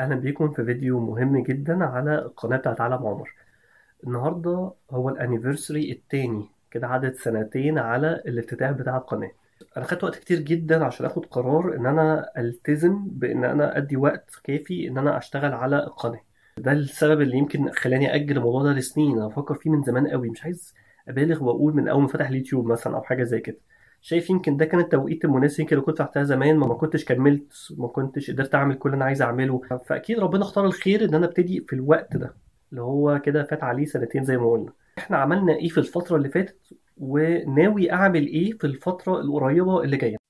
أهلا بيكم في فيديو مهم جدا على القناة بتاعت عالم عمر النهاردة هو الانيفرساري التاني كده عدد سنتين على الافتتاح بتاع القناة أنا خدت وقت كتير جدا عشان أخد قرار إن أنا ألتزم بإن أنا أدي وقت كافي إن أنا أشتغل على القناة ده السبب اللي يمكن خلاني أجل الموضوع ده لسنين أنا بفكر فيه من زمان قوي مش عايز أبالغ وأقول من أول ما فتح اليوتيوب مثلا أو حاجة زي كده شايف يمكن ده كان التوقيت المناسب يمكن لو كنت فتحتها زمان ما ما كنتش كملت ما كنتش قدرت اعمل كل اللي انا عايز اعمله فاكيد ربنا اختار الخير ان انا ابتدي في الوقت ده اللي هو كده فات عليه سنتين زي ما قلنا احنا عملنا ايه في الفترة اللي فاتت وناوي اعمل ايه في الفترة القريبة اللي جاية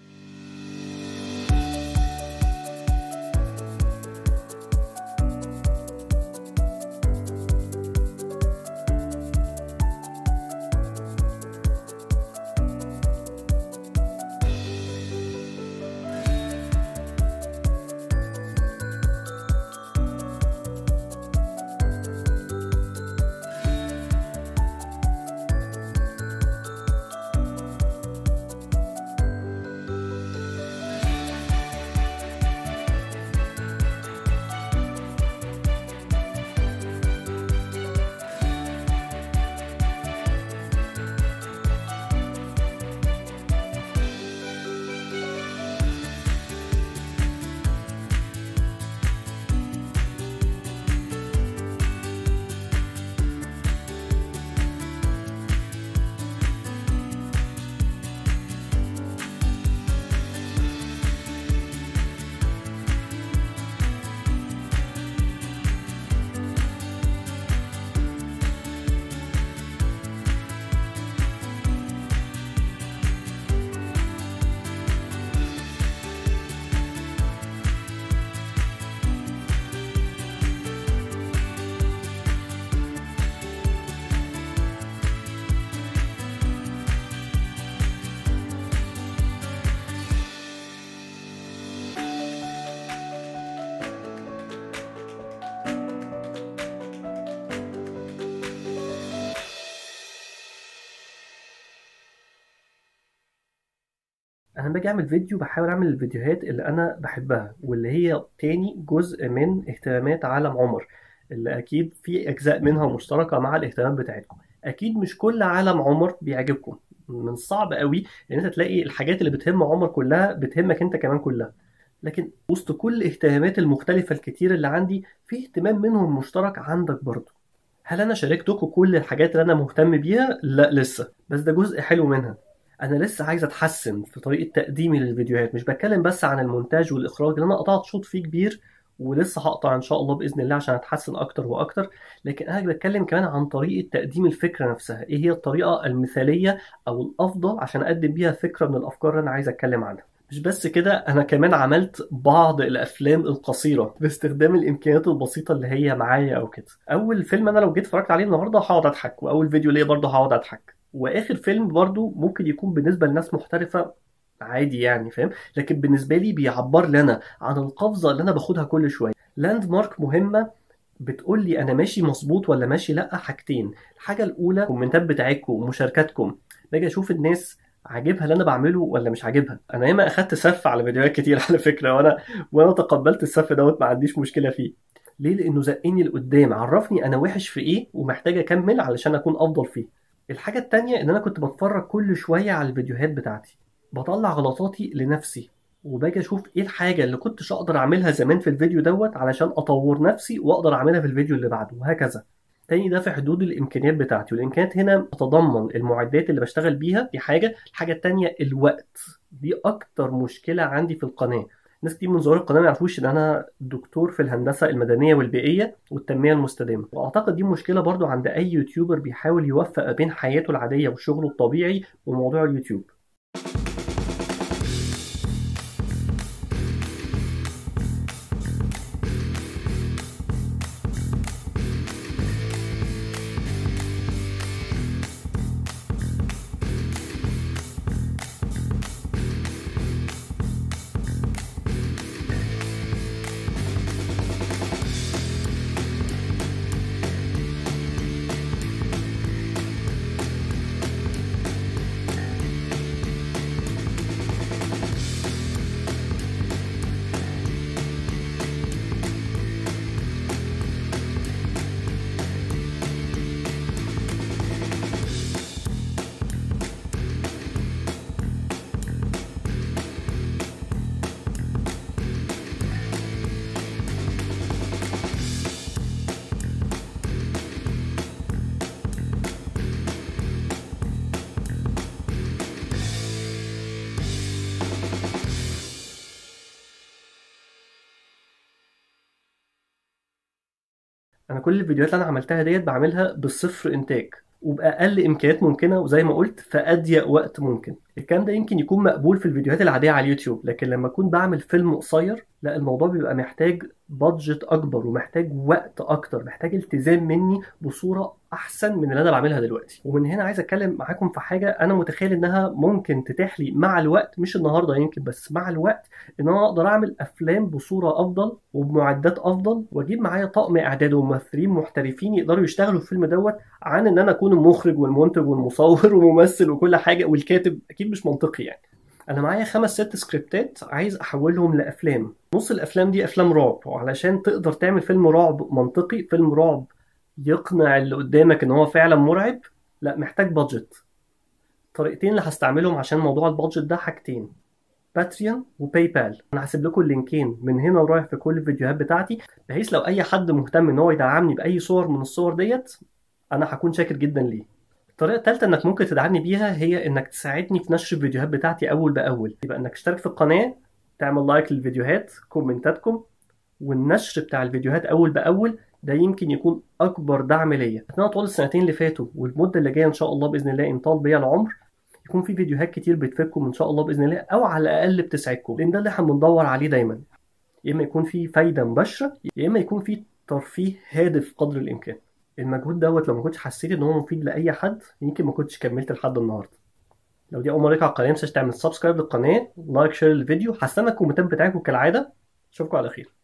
انا باجي اعمل فيديو بحاول اعمل الفيديوهات اللي انا بحبها واللي هي تاني جزء من اهتمامات عالم عمر اللي اكيد في اجزاء منها مشتركة مع الاهتمام بتاعتكم اكيد مش كل عالم عمر بيعجبكم من الصعب قوي ان انت تلاقي الحاجات اللي بتهم عمر كلها بتهمك انت كمان كلها لكن وسط كل الاهتمامات المختلفة الكتير اللي عندي في اهتمام منهم مشترك عندك برضه هل انا شاركتكم كل الحاجات اللي انا مهتم بيها لا لسه بس ده جزء حلو منها انا لسه عايز اتحسن في طريقه تقديمي للفيديوهات مش بتكلم بس عن المونتاج والاخراج اللي انا قطعت شوط فيه كبير ولسه هقطع ان شاء الله باذن الله عشان اتحسن اكتر واكتر لكن انا بتكلم كمان عن طريقه تقديم الفكره نفسها ايه هي الطريقه المثاليه او الافضل عشان اقدم بيها فكره من الافكار اللي انا عايز اتكلم عنها مش بس كده انا كمان عملت بعض الافلام القصيره باستخدام الامكانيات البسيطه اللي هي معايا او كده اول فيلم انا لو جيت اتفرجت عليه النهارده هقعد اضحك واول فيديو ليا برضه هقعد اضحك واخر فيلم برضه ممكن يكون بالنسبه لناس محترفه عادي يعني فاهم لكن بالنسبه لي بيعبر لي انا عن القفزه اللي انا باخدها كل شويه لاند مارك مهمه بتقول لي انا ماشي مظبوط ولا ماشي لا حاجتين الحاجه الاولى الكومنتات بتاعتكم ومشاركاتكم باجي اشوف الناس عاجبها اللي انا بعمله ولا مش عاجبها انا ياما اخدت سف على فيديوهات كتير على فكره وانا وانا تقبلت السف دوت ما عنديش مشكله فيه ليه لانه زقني لقدام عرفني انا وحش في ايه ومحتاج اكمل علشان اكون افضل فيه الحاجه التانية ان انا كنت بتفرج كل شويه على الفيديوهات بتاعتي بطلع غلطاتي لنفسي وباجي اشوف ايه الحاجه اللي كنتش اقدر اعملها زمان في الفيديو دوت علشان اطور نفسي واقدر اعملها في الفيديو اللي بعده وهكذا تاني ده في حدود الامكانيات بتاعتي والامكانيات هنا تتضمن المعدات اللي بشتغل بيها دي حاجه الحاجه التانية الوقت دي اكتر مشكله عندي في القناه ناس كتير من زوار القناه ما يعرفوش ان انا دكتور في الهندسه المدنيه والبيئيه والتنميه المستدامه واعتقد دي مشكله برضو عند اي يوتيوبر بيحاول يوفق بين حياته العاديه وشغله الطبيعي وموضوع اليوتيوب انا كل الفيديوهات اللي انا عملتها ديت بعملها بالصفر انتاج وباقل امكانيات ممكنه وزي ما قلت في اضيق وقت ممكن الكلام ده يمكن يكون مقبول في الفيديوهات العاديه على اليوتيوب لكن لما اكون بعمل فيلم قصير لا الموضوع بيبقى محتاج بادجت اكبر ومحتاج وقت اكتر محتاج التزام مني بصوره احسن من اللي انا بعملها دلوقتي ومن هنا عايز اتكلم معاكم في حاجه انا متخيل انها ممكن تتاح لي مع الوقت مش النهارده يمكن بس مع الوقت ان انا اقدر اعمل افلام بصوره افضل وبمعدات افضل واجيب معايا طقم اعداد وممثلين محترفين يقدروا يشتغلوا في الفيلم دوت عن ان انا اكون المخرج والمنتج والمصور وممثل وكل حاجه والكاتب اكيد مش منطقي يعني انا معايا خمس ست سكريبتات عايز احولهم لافلام نص الافلام دي افلام رعب وعلشان تقدر تعمل فيلم رعب منطقي فيلم رعب يقنع اللي قدامك ان هو فعلا مرعب لا محتاج بادجت الطريقتين اللي هستعملهم عشان موضوع البادجت ده حاجتين باتريون وباي بال انا هسيب لكم اللينكين من هنا ورايح في كل الفيديوهات بتاعتي بحيث لو اي حد مهتم ان هو يدعمني باي صور من الصور ديت انا هكون شاكر جدا ليه الطريقة التالتة انك ممكن تدعمني بيها هي انك تساعدني في نشر الفيديوهات بتاعتي اول باول يبقى انك تشترك في القناة تعمل لايك للفيديوهات كومنتاتكم والنشر بتاع الفيديوهات اول باول ده يمكن يكون اكبر دعم ليا اتمنى طول السنتين اللي فاتوا والمدة اللي جاية ان شاء الله باذن الله ان طال بيا العمر يكون في فيديوهات كتير بتفيدكم ان شاء الله باذن الله او على الاقل بتساعدكم لان ده اللي احنا بندور عليه دايما يا اما يكون في فايدة مباشرة يا اما يكون في ترفيه هادف قدر الامكان المجهود دوت لو ما كنتش حسيت ان هو مفيد لاي حد يمكن ما كنتش كملت لحد النهارده لو دي اول مره على القناه ما تنساش تعمل سبسكرايب للقناه لايك شير للفيديو هستنى الكومنتات بتاعتكم كالعاده اشوفكم على خير